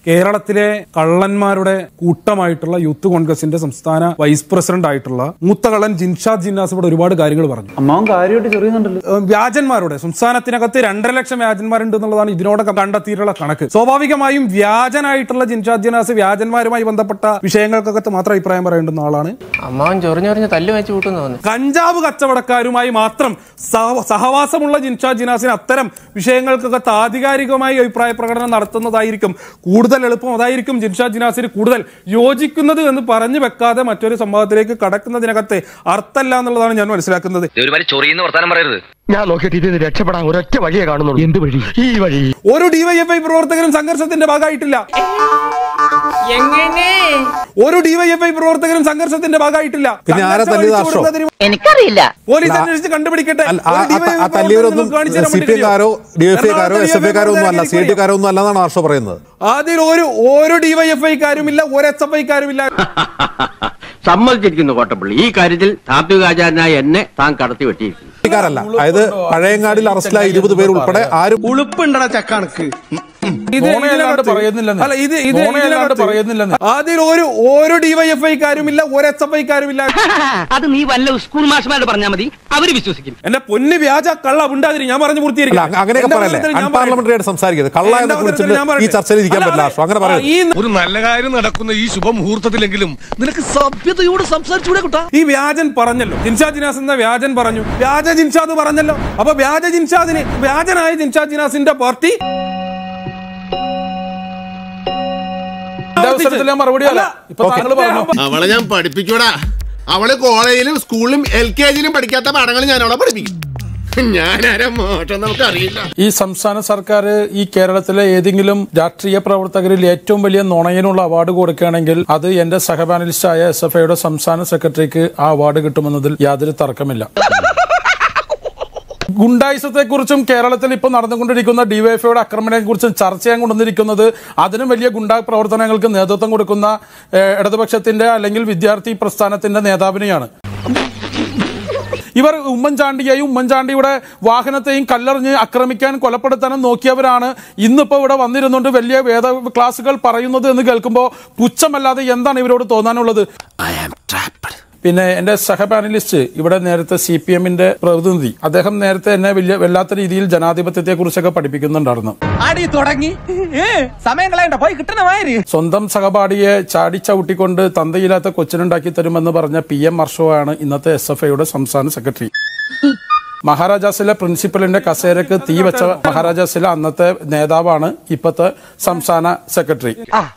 കേരളത്തിലെ കള്ളന്മാരുടെ കൂട്ടമായിട്ടുള്ള യൂത്ത് കോൺഗ്രസിന്റെ സംസ്ഥാന വൈസ് പ്രസിഡന്റ് ആയിട്ടുള്ള മൂത്ത കള്ളൻ ജിൻഷാദ് ജിന്നാസ് ഇവിടെ ഒരുപാട് കാര്യങ്ങൾ പറഞ്ഞു അമ്മാവൻ കാര്യമായിട്ട് ചെറിയുന്നുണ്ടല്ലോ ഏഹ് വ്യാജന്മാരുടെ സംസ്ഥാനത്തിനകത്ത് രണ്ടര ലക്ഷം വ്യാജന്മാരുണ്ട് എന്നുള്ളതാണ് ഇതിനോടൊക്കെ കണ്ടെത്തിയിട്ടുള്ള കണക്ക് സ്വാഭാവികമായും വ്യാജനായിട്ടുള്ള ജിൻഷാദ് ജിനാസ് വ്യാജന്മാരുമായി ബന്ധപ്പെട്ട വിഷയങ്ങൾക്കൊക്കെ മാത്രം അഭിപ്രായം പറയേണ്ടുന്ന ആളാണ് അമ്മാവൻ ചൊറിഞ്ഞൊറിഞ്ഞ് തല്ല് വെച്ച് കൂട്ടുന്നു തോന്നുന്നു കഞ്ചാവ് കച്ചവടക്കാരുമായി മാത്രം സഹ- സഹവാസമുള്ള ജിൻഷാദ് ജിനാസിന് അത്തരം വിഷയങ്ങൾക്കൊക്കെ ആധികാരികമായി അഭിപ്രായ പ്രകടനം നടത്തുന്നതായിരിക്കും കൂടുതൽ എളുപ്പം അതായിരിക്കും ജിൻഷാദ് ജിനാസിന് കൂടുതൽ യോജിക്കുന്നത് എന്ന് പറഞ്ഞു വെക്കാതെ മറ്റൊരു സംഭവത്തിലേക്ക് കടക്കുന്നതിനകത്ത് അർത്ഥമല്ല എന്നുള്ളതാണ് ഞാൻ മനസ്സിലാക്കുന്നത് ഇത് ഒരുമാതിരി ചൊറിയുന്ന വർത്താനം പറയരുത് ഞാൻ നോക്കിയിട്ട് ഇതിന് രക്ഷപ്പെടാൻ ഒരൊറ്റ വഴിയെ കാണുന്നുള്ളൂ എന്ത് വഴി ഈ വഴി ഒരു ഡിവൈഎഫ്ഐ പ്രവർത്തകരും സംഘർഷത്തിന്റെ ഭാഗമായിട്ടില്ല ഒരു ഡിവൈഎഫ്ഐ പ്രവർത്തകരും സംഘർഷത്തിന്റെ ഭാഗമായിട്ടില്ല പിന്നെ ആരാ സംഘർഷം തല്ലിയത് അഴിച്ചു ആർഷോ? വിടുന്നതിന് എനിക്കറിയില്ല പോലീസ് അല്ല, അന്വേഷിച്ച് കണ്ടുപിടിക്കട്ടെ അല്ല, ആ- ഒരു ആ- DYFI ആ തല്ലിയവരൊന്നും പ്രവർത്തകർക്ക് കാണിച്ചു തരാൻ സി പി വേണ്ടി എക്കാരോ ഡി എഫ് ഐക്കാരോ എറണാകുളത്ത് എസ് എഫ് ഐക്കാരോ ഒന്നും അല്ല സി DYFI ടി കാരോ ഒന്നും അല്ല എന്നാണ് ആർഷോ പറയുന്നത് അതിൽ ഒരു ഒരു ഡിവൈഎഫ്ഐക്കാരും ഇല്ല ഒരു എസ് എഫ് ഐക്കാരും ഇല്ല സമ്മതിച്ചിരിക്കുന്നു കോട്ടപ്പള്ളി ഈ കാര്യത്തിൽ താത്വികാചാരനായ എന്നെ താൻ കടത്തി വെട്ടിയിരിക്കുന്നു ക്കാരല്ല അതായത് പഴയങ്ങാടിൽ അറസ്റ്റിലായ ഇരുപത് പേർ ഉൾപ്പെടെ ആരും ഉളുപ്പുണ്ടടാ ചക്കണക്ക് ഇത് നോണയല്ലാണ്ട് ഇതിനകത്ത് പറയുന്നില്ലെന്ന്. അല്ല ഇത് ഇത് നോണയല്ലാണ്ട് ഇതിനകത്ത് പറയുന്നില്ലെന്ന്. അതിൽ ഒരു ഒരു ഡിവൈഎഫ്ഐക്കാരും ഇല്ല ഒരു എസ് എഫ് ഐക്കാരും ഇല്ല അത് നീ വല്ല സ്കൂൾ മാഷ്മാരോട് പറഞ്ഞാൽ മതി അവര് വിശ്വസിക്കും എന്റെ പൊന്ന് വ്യാജ കള്ള ഉണ്ടാതിരി ഞാൻ പറഞ്ഞു അല്ല പൂർത്തീകരിക്കാം അങ്ങ- അങ്ങനെയൊക്കെ എന്റെ പറയല്ലേ അവസരത്തിൽ ഞാൻ അൺപാർലമെന്ററി ആയിട്ട് സംസാരിക്കരുത് കള്ള എന്റെ എന്നൊക്കെ അവസരത്തിൽ വിളിച്ചിട്ട് ഞാൻ ഈ പറയട്ടെ. ചർച്ചയിൽ ഇരിക്കാൻ അല്ല, പറ്റില്ല ആർഷോ അങ്ങനെ ആ, പറയരുത് ഈ ഒരു നല്ല കാര്യം നടക്കുന്ന ഈ ശുഭമുഹൂർത്തത്തിലെങ്കിലും നിനക്ക് സഭ്യതയോട് സംസാരിച്ചൂടെ കുട്ടാ ഈ വ്യാജൻ പറഞ്ഞല്ലോ ജിൻഷാദ് ജിനാസ് എന്ന വ്യാജൻ പറഞ്ഞു വ്യാജ ജിൻഷാദ് പറഞ്ഞല്ലോ അപ്പൊ വ്യാജ ജിൻഷാദിന് വ്യാജനായ ജിൻഷാദ് ജിനാസിന്റെ പാർട്ടി എന്റെ അവസരത്തിൽ ഞാൻ മറുപടി അല്ല ഇപ്പൊ ഓക്കേ. താങ്കൾ പറഞ്ഞു അവളെ ഞാൻ പഠിപ്പിക്കൂടാ അവള് കോളേജിലും സ്കൂളിലും എൽ കെ ജിയിലും പഠിക്കാത്ത പാഠങ്ങൾ ഞാൻ അവളെ പഠിപ്പിക്കും ഞാനാരാ മോശം നമുക്കറിയില്ല ഈ സംസ്ഥാന സർക്കാർ ഈ കേരളത്തിലെ ഏതെങ്കിലും രാഷ്ട്രീയ പ്രവർത്തകരിൽ ഏറ്റവും വലിയ നുണയനുള്ള അവാർഡ് കൊടുക്കുകയാണെങ്കിൽ അത് എന്റെ സഹപാനലിസ്റ്റായ എസ് എഫ് ഐയുടെ സംസ്ഥാന സെക്രട്ടറിക്ക് ആ അവാർഡ് കിട്ടുമെന്നതിൽ യാതൊരു തർക്കമില്ല ഗുണ്ടായുസത്തെ കുറിച്ചും കേരളത്തിൽ ഇപ്പോൾ നടന്നുകൊണ്ടിരിക്കുന്ന ഡിവൈഎഫ്ഐയുടെ ആക്രമണത്തെ കുറിച്ചും ചർച്ച ചെയ്യാൻ കൊണ്ടുവന്നിരിക്കുന്നത് അതിനും വലിയ ഗുണ്ടാ പ്രവർത്തനങ്ങൾക്ക് നേതൃത്വം കൊടുക്കുന്ന ഏഹ്, ഇടതുപക്ഷത്തിന്റെ അല്ലെങ്കിൽ വിദ്യാർത്ഥി പ്രസ്ഥാനത്തിന്റെ നേതാവിനെയാണ് ഇവർ ഉമ്മൻചാണ്ടിയെയും ഉമ്മൻചാണ്ടിയുടെ വാഹനത്തെയും കല്ലെറിഞ്ഞ് ആക്രമിക്കാൻ കൊലപ്പെടുത്താനും നോക്കിയവരാണ് ഇന്നിപ്പോ ഇവിടെ വന്നിരുന്നുകൊണ്ട് വലിയ വേദ ക്ലാസുകൾ പറയുന്നത് എന്ന് കേൾക്കുമ്പോൾ പുച്ഛമല്ലാതെ എന്താണ് ഇവരോട് തോന്നാനുള്ളത് പിന്നെ എന്റെ സഹപാനലിസ്റ്റ് ഇവിടെ നേരത്തെ സി പി എമ്മിന്റെ പ്രതിനിധി അദ്ദേഹം നേരത്തെ എന്നെ വലിയ വല്ലാത്ത രീതിയിൽ ജനാധിപത്യത്തെ കുറിച്ചൊക്കെ പഠിപ്പിക്കുന്നുണ്ടായിരുന്നു അടി തുടങ്ങി സമയം കളയണ്ട പോയി കിട്ടണ മാതിരി സ്വന്തം സഹപാഠിയെ ചാടി ചവിട്ടിക്കൊണ്ട് തന്തയില്ലാത്ത കൊച്ചിനുണ്ടാക്കി തരുമെന്ന് പറഞ്ഞ പി എം ആണ് ഇന്നത്തെ എസ് എഫ് ഐയുടെ സംസ്ഥാന സെക്രട്ടറി മഹാരാജാസിലെ പ്രിൻസിപ്പലിന്റെ കസേരക്ക് തീ വെച്ച മഹാരാജാസിലെ അന്നത്തെ നേതാവാണ് ഇപ്പത്തെ സംസ്ഥാന സെക്രട്ടറി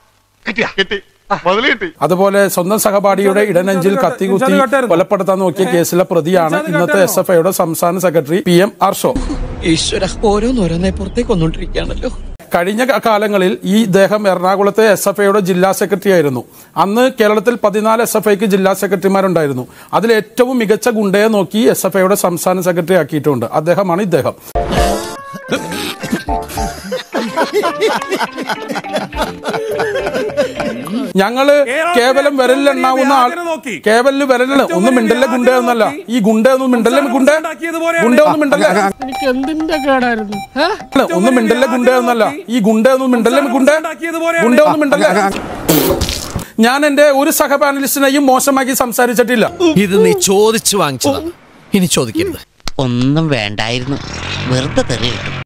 അതുപോലെ സ്വന്തം സഹപാഠിയുടെ ഇടനെഞ്ചിൽ കത്തികുത്തി കൊലപ്പെടുത്താൻ നോക്കിയ കേസിലെ പ്രതിയാണ് ഇന്നത്തെ എസ് എഫ് ഐയുടെ സംസ്ഥാന സെക്രട്ടറി പി എം ആർഷോ ഈശ്വര ഓരോന്നോരോന്നെ പുറത്തേക്ക് വന്നോണ്ടിരിക്കുകയാണല്ലോ കഴിഞ്ഞ ക- കാലങ്ങളിൽ ഈ ഇദ്ദേഹം എറണാകുളത്തെ എസ് എഫ് ഐയുടെ ജില്ലാ സെക്രട്ടറി ആയിരുന്നു അന്ന് കേരളത്തിൽ പതിനാല് എസ് എഫ് ഐക്ക് ജില്ലാ സെക്രട്ടറിമാരുണ്ടായിരുന്നു അതിൽ ഏറ്റവും മികച്ച ഗുണ്ടയെ നോക്കി എസ് എഫ് ഐയുടെ സംസ്ഥാന സെക്രട്ടറി ആക്കിയിട്ടുണ്ട് അദ്ദേഹമാണ് ഇദ്ദേഹം ഞങ്ങള് കേവലം വിരലിലെണ്ണാവുന്ന ആൾ കേവലിൽ വിരലിൽ ഒന്നും മിണ്ടല്ല ഗുണ്ട എന്നല്ല ഈ ഗുണ്ട ഒന്നും മിണ്ടല്ല ഗുണ്ട ഗുണ്ട ഒന്നും മിണ്ടല്ല എനിക്ക് എന്തിന്റെ കേടായിരുന്നു അല്ല, ഒന്നും മിണ്ടല്ല ഗുണ്ട എന്നല്ല ഈ ഗുണ്ട ഒന്നും മിണ്ടല്ല ഗുണ്ട ഗുണ്ട ഒന്നും മിണ്ടല്ല ഞാൻ എന്റെ ഒരു സഹ പാനലിസ്റ്റിനെയും മോശമാക്കി സംസാരിച്ചിട്ടില്ല ഇത് നീ ചോദിച്ചു വാങ്ങിച്ചതാണ് ഇനി ചോദിക്കരുത് ഒന്നും വേണ്ടായിരുന്നു വെറുതെ തെറി കിട്ടും